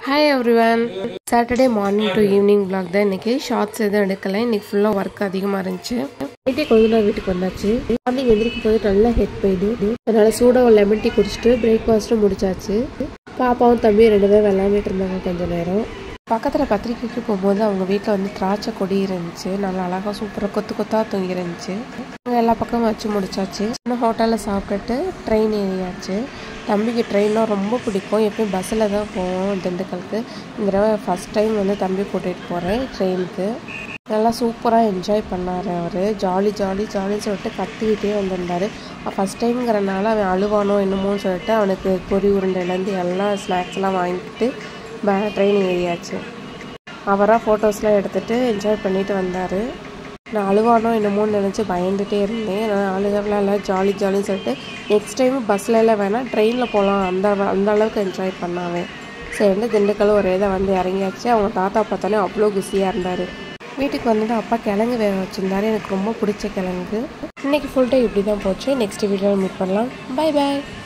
hi everyone Saturday morning to evening vlog தான் இன்னைக்கு shorts எதுவும் எடுக்கல இன்னைக்கு ஃபுல்லாக ஒர்க் அதிகமாக இருந்துச்சு நைட்டே கொஞ்ச நேரம் வீட்டுக்கு வந்தாச்சு மார்னிங் எந்திரிக்கும் போது நல்லா ஹெட் பெயின் அதனால சூடாக ஒரு லெமன் டீ குடிச்சிட்டு பிரேக்ஃபாஸ்ட்டும் முடிச்சாச்சு பாப்பாவும் தம்பியும் ரெண்டு பேரும் விளாண்டுட்டு இருந்தாங்க கொஞ்ச நேரம் பக்கத்தில் பத்திரிக்கைக்கு போகும்போது அவங்க வீட்டில் வந்து திராட்சை கொடி இருந்துச்சு நல்லா அழகாக சூப்பராக கொத்து கொத்தாக தொங்கி இருந்துச்சு அங்கே எல்லா பக்கமும் வச்சு முடிச்சாச்சு சின்ன ஹோட்டலில் சாப்பிட்டுட்டு ட்ரெயின் ஏறியாச்சு தம்பிக்கு ட்ரெயின்னா ரொம்ப பிடிக்கும் எப்பயும் பஸ்ஸில் தான் போவோம் திண்டுக்கலுக்கு இந்த தடவை ஃபஸ்ட் டைம் வந்து தம்பி கூட்டிகிட்டு போகிறேன் ட்ரெயினுக்கு நல்லா சூப்பராக என்ஜாய் பண்ணார் அவர் ஜாலி ஜாலி ஜாலின்னு சொல்லிட்டு கத்திக்கிட்டே வந்திருந்தார் ஃபஸ்ட் டைம்ங்கிறனால அவன் அழுவானோ என்னமோன்னு சொல்லிட்டு அவனுக்கு பொரி உருண்டையிலேருந்து எல்லாம் ஸ்நாக்ஸ்லாம் வாங்கிட்டு ப ட்ரெயின் ஏறியாச்சு அவராக ஃபோட்டோஸ்லாம் எடுத்துகிட்டு என்ஜாய் பண்ணிட்டு வந்தார் நான் அழுவானோ என்னமோன்னு நினச்சி பயந்துட்டே இருந்தேன் நான் அழுகலாம் இல்லை ஜாலி ஜாலின்னு சொல்லிட்டு நெக்ஸ்ட் டைம் பஸ்ஸில் எல்லாம் வேணால் ட்ரெயினில் போகலாம் அந்த அந்த அளவுக்கு என்ஜாய் பண்ணாவேன் சரின்னு திண்டுக்கல் ஒரே இதை வந்து இறங்கியாச்சு அவங்க தாத்தா பார்த்தாலே அவ்வளோ குசியாக இருந்தார் வீட்டுக்கு வந்தது அப்பா கிழங்கு வேக வச்சுருந்தாரு எனக்கு ரொம்ப பிடிச்ச கிழங்கு இன்னைக்கு ஃபுல் டே இப்படி தான் போச்சு நெக்ஸ்ட் வீடியோவில் மீட் பண்ணலாம் பை பாய்